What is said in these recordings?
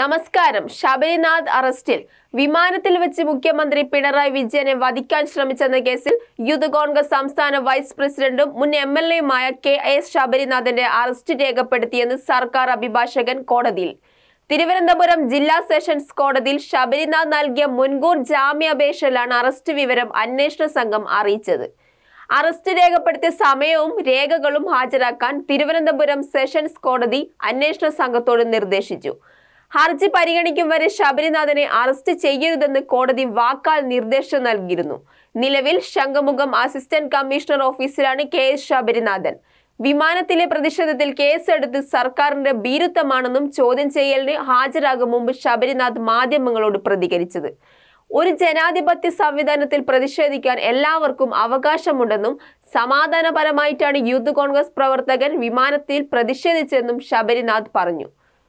നമസ്കാരം ശബരിനാഥ് അറസ്റ്റിൽ വിമാനത്തിൽ വെച്ച് മുഖ്യമന്ത്രി പിണറായി വിജയനെ വധിക്കാൻ ശ്രമിച്ചെന്ന കേസിൽ യൂത്ത് കോൺഗ്രസ് സംസ്ഥാന വൈസ് പ്രസിഡന്റും മുൻ എം എൽ എയുമായ കെ എസ് ശബരിനാഥിന്റെ അറസ്റ്റ് രേഖപ്പെടുത്തിയെന്ന് സർക്കാർ അഭിഭാഷകൻ കോടതിയിൽ തിരുവനന്തപുരം ജില്ലാ സെഷൻസ് കോടതിയിൽ ശബരിനാഥ് നൽകിയ മുൻകൂർ ജാമ്യാപേക്ഷയിലാണ് അറസ്റ്റ് വിവരം അന്വേഷണ സംഘം അറിയിച്ചത് അറസ്റ്റ് രേഖപ്പെടുത്തിയ സമയവും രേഖകളും ഹാജരാക്കാൻ തിരുവനന്തപുരം സെഷൻസ് കോടതി അന്വേഷണ സംഘത്തോട് നിർദ്ദേശിച്ചു ഹർജി പരിഗണിക്കും വരെ ശബരിനാഥനെ അറസ്റ്റ് ചെയ്യരുതെന്ന് കോടതി വാക്കാൽ നിർദ്ദേശം നൽകിയിരുന്നു നിലവിൽ ശംഖുമുഖം അസിസ്റ്റന്റ് കമ്മീഷണർ ഓഫീസിലാണ് കെ എസ് ശബരിനാഥൻ വിമാനത്തിലെ പ്രതിഷേധത്തിൽ കേസെടുത്ത് സർക്കാരിന്റെ ഭീരുത്വമാണെന്നും ചോദ്യം ചെയ്യലിന് ഹാജരാകും മുമ്പ് ശബരിനാഥ് മാധ്യമങ്ങളോട് പ്രതികരിച്ചത് ഒരു ജനാധിപത്യ സംവിധാനത്തിൽ പ്രതിഷേധിക്കാൻ എല്ലാവർക്കും അവകാശമുണ്ടെന്നും സമാധാനപരമായിട്ടാണ് യൂത്ത് കോൺഗ്രസ് പ്രവർത്തകൻ വിമാനത്തിൽ പ്രതിഷേധിച്ചതെന്നും ശബരിനാഥ് പറഞ്ഞു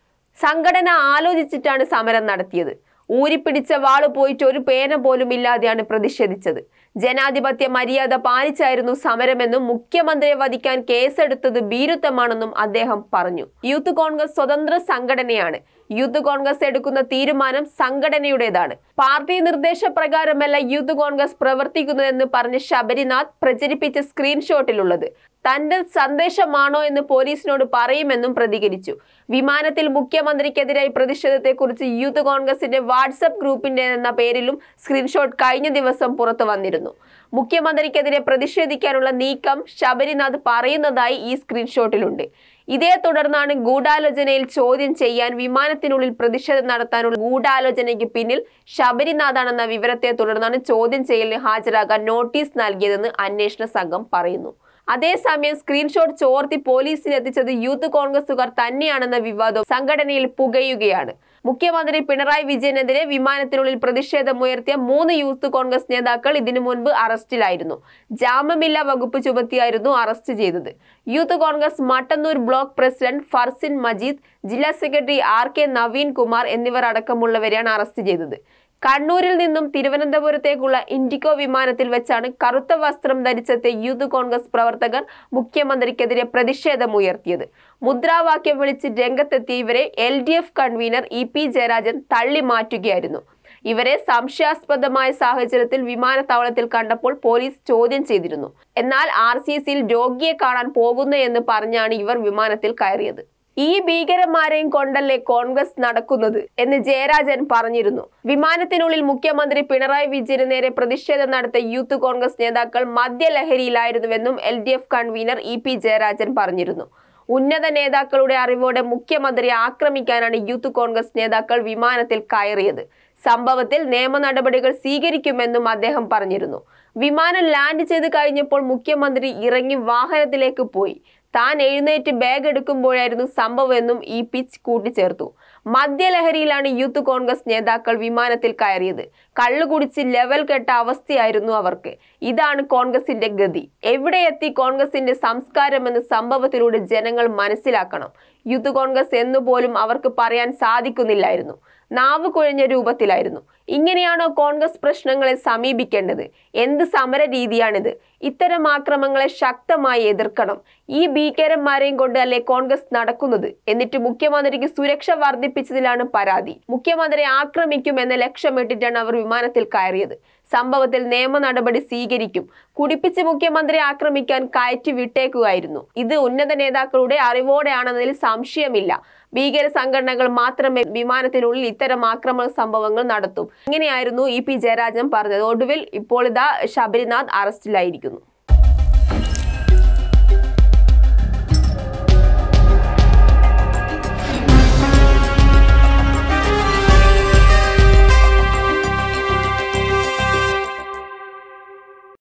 സംഘടന ആലോചിച്ചിട്ടാണ് സമരം നടത്തിയത് ഊരിപ്പിടിച്ച വാള് പോയിട്ട് ഒരു പേന പോലും ഇല്ലാതെയാണ് പ്രതിഷേധിച്ചത് ജനാധിപത്യ മര്യാദ പാലിച്ചായിരുന്നു സമരമെന്നും മുഖ്യമന്ത്രിയെ വധിക്കാൻ കേസെടുത്തത് ഭീരുത്വമാണെന്നും അദ്ദേഹം പറഞ്ഞു യൂത്ത് കോൺഗ്രസ് സ്വതന്ത്ര സംഘടനയാണ് യൂത്ത് കോൺഗ്രസ് എടുക്കുന്ന തീരുമാനം സംഘടനയുടേതാണ് പാർട്ടി നിർദ്ദേശപ്രകാരമല്ല യൂത്ത് കോൺഗ്രസ് പ്രവർത്തിക്കുന്നതെന്ന് പറഞ്ഞ് ശബരിനാഥ് പ്രചരിപ്പിച്ച സ്ക്രീൻഷോട്ടിലുള്ളത് തന്റെ സന്ദേശമാണോ എന്ന് പോലീസിനോട് പറയുമെന്നും പ്രതികരിച്ചു വിമാനത്തിൽ മുഖ്യമന്ത്രിക്കെതിരായി പ്രതിഷേധത്തെക്കുറിച്ച് യൂത്ത് കോൺഗ്രസിന്റെ വാട്സപ്പ് ഗ്രൂപ്പിന്റെ എന്ന പേരിലും സ്ക്രീൻഷോട്ട് കഴിഞ്ഞ ദിവസം പുറത്തു വന്നിരുന്നു മുഖ്യമന്ത്രിക്കെതിരെ പ്രതിഷേധിക്കാനുള്ള നീക്കം ശബരിനാഥ് പറയുന്നതായി ഈ സ്ക്രീൻഷോട്ടിലുണ്ട് ഇതേ തുടർന്നാണ് ഗൂഢാലോചനയിൽ ചോദ്യം ചെയ്യാൻ വിമാനത്തിനുള്ളിൽ പ്രതിഷേധം നടത്താനുള്ള ഗൂഢാലോചനയ്ക്ക് പിന്നിൽ ശബരിനാഥാണെന്ന വിവരത്തെ തുടർന്നാണ് ചോദ്യം ചെയ്യലിന് ഹാജരാകാൻ നോട്ടീസ് നൽകിയതെന്ന് അന്വേഷണ സംഘം പറയുന്നു അതേസമയം സ്ക്രീൻഷോട്ട് ചോർത്തി പോലീസിൽ എത്തിച്ചത് യൂത്ത് കോൺഗ്രസുകാർ തന്നെയാണെന്ന വിവാദം സംഘടനയിൽ പുകയുകയാണ് മുഖ്യമന്ത്രി പിണറായി വിജയനെതിരെ വിമാനത്തിനുള്ളിൽ പ്രതിഷേധമുയർത്തിയ മൂന്ന് യൂത്ത് കോൺഗ്രസ് നേതാക്കൾ ഇതിനു മുൻപ് അറസ്റ്റിലായിരുന്നു ജാമ്യമില്ലാ വകുപ്പ് ചുമത്തിയായിരുന്നു അറസ്റ്റ് ചെയ്തത് Youth Congress Mattannur block president Farsin Majeed ജില്ലാ secretary R K Naveen Kumar എന്നിവർ അടക്കമുള്ളവരെയാണ് അറസ്റ്റ് ചെയ്തത് കണ്ണൂരിൽ നിന്നും തിരുവനന്തപുരത്തേക്കുള്ള ഇൻഡിഗോ വിമാനത്തിൽ വെച്ചാണ് കറുത്ത വസ്ത്രം ധരിച്ചെത്തിയ യൂത്ത് കോൺഗ്രസ് പ്രവർത്തകർ മുഖ്യമന്ത്രിക്കെതിരെ പ്രതിഷേധമുയർത്തിയത് മുദ്രാവാക്യം വിളിച്ച് രംഗത്തെത്തിയ ഇവരെ L D F convenor E P Jayarajan തള്ളി മാറ്റുകയായിരുന്നു ഇവരെ സംശയാസ്പദമായ സാഹചര്യത്തിൽ വിമാനത്താവളത്തിൽ കണ്ടപ്പോൾ പോലീസ് ചോദ്യം ചെയ്തിരുന്നു എന്നാൽ ആർ സി സിയിൽ രോഗിയെ കാണാൻ പോകുന്നു എന്ന് പറഞ്ഞാണ് ഇവർ വിമാനത്തിൽ കയറിയത് ഈ ഭീകരന്മാരെയും കൊണ്ടല്ലേ കോൺഗ്രസ് നടക്കുന്നത് എന്ന് ജയരാജൻ പറഞ്ഞിരുന്നു വിമാനത്തിനുള്ളിൽ മുഖ്യമന്ത്രി പിണറായി വിജയന് നേരെ പ്രതിഷേധം നടത്തിയ യൂത്ത് കോൺഗ്രസ് നേതാക്കൾ മദ്യലഹരിയിലായിരുന്നുവെന്നും L D F convenor E P Jayarajan പറഞ്ഞിരുന്നു ഉന്നത നേതാക്കളുടെ അറിവോടെ മുഖ്യമന്ത്രിയെ ആക്രമിക്കാനാണ് യൂത്ത് കോൺഗ്രസ് നേതാക്കൾ വിമാനത്തിൽ കയറിയത് സംഭവത്തിൽ നിയമ നടപടികൾ സ്വീകരിക്കുമെന്നും അദ്ദേഹം പറഞ്ഞിരുന്നു വിമാനം ലാൻഡ് ചെയ്ത് കഴിഞ്ഞപ്പോൾ മുഖ്യമന്ത്രി ഇറങ്ങി വാഹനത്തിലേക്ക് പോയി താൻ എഴുന്നേറ്റ് ബാഗ് എടുക്കുമ്പോഴായിരുന്നു സംഭവമെന്നും ഈ പിച്ച് കൂട്ടിച്ചേർത്തു മദ്യലഹരിയിലാണ് യൂത്ത് കോൺഗ്രസ് നേതാക്കൾ വിമാനത്തിൽ കയറിയത് കള്ളു കുടിച്ച് ലെവൽ കെട്ട അവസ്ഥയായിരുന്നു അവർക്ക് ഇതാണ് കോൺഗ്രസിന്റെ ഗതി എവിടെ എത്തി കോൺഗ്രസിന്റെ സംസ്കാരമെന്ന് സംഭവത്തിലൂടെ ജനങ്ങൾ മനസ്സിലാക്കണം യൂത്ത് കോൺഗ്രസ് എന്നുപോലും അവർക്ക് പറയാൻ സാധിക്കുന്നില്ലായിരുന്നു നാവ് കുഴഞ്ഞ രൂപത്തിലായിരുന്നു ഇങ്ങനെയാണോ കോൺഗ്രസ് പ്രശ്നങ്ങളെ സമീപിക്കേണ്ടത് എന്ത് സമര രീതിയാണിത് ഇത്തരം ആക്രമങ്ങളെ ശക്തമായി എതിർക്കണം ഈ ഭീകരന്മാരെയും കൊണ്ട് അല്ലേ കോൺഗ്രസ് നടക്കുന്നത് എന്നിട്ട് മുഖ്യമന്ത്രിക്ക് സുരക്ഷ വർദ്ധിപ്പിച്ചതിലാണ് പരാതി മുഖ്യമന്ത്രിയെ ആക്രമിക്കുമെന്ന ലക്ഷ്യമിട്ടിട്ടാണ് അവർ വിമാനത്തിൽ കയറിയത് സംഭവത്തിൽ നിയമ നടപടി സ്വീകരിക്കും കുടിപ്പിച്ച് മുഖ്യമന്ത്രിയെ ആക്രമിക്കാൻ കയറ്റി വിട്ടേക്കുകയായിരുന്നു ഇത് ഉന്നത നേതാക്കളുടെ അറിവോടെയാണെന്നതിൽ സംശയമില്ല ഭീകര സംഘടനകൾ മാത്രമേ വിമാനത്തിനുള്ളിൽ ഇത്തരം ആക്രമണ സംഭവങ്ങൾ നടത്തും ഇങ്ങനെയായിരുന്നു ഇ പി ജയരാജൻ പറഞ്ഞത് ഒടുവിൽ ഇപ്പോൾ ഇതാ ശബരിനാഥ് അറസ്റ്റിലായിരിക്കുന്നു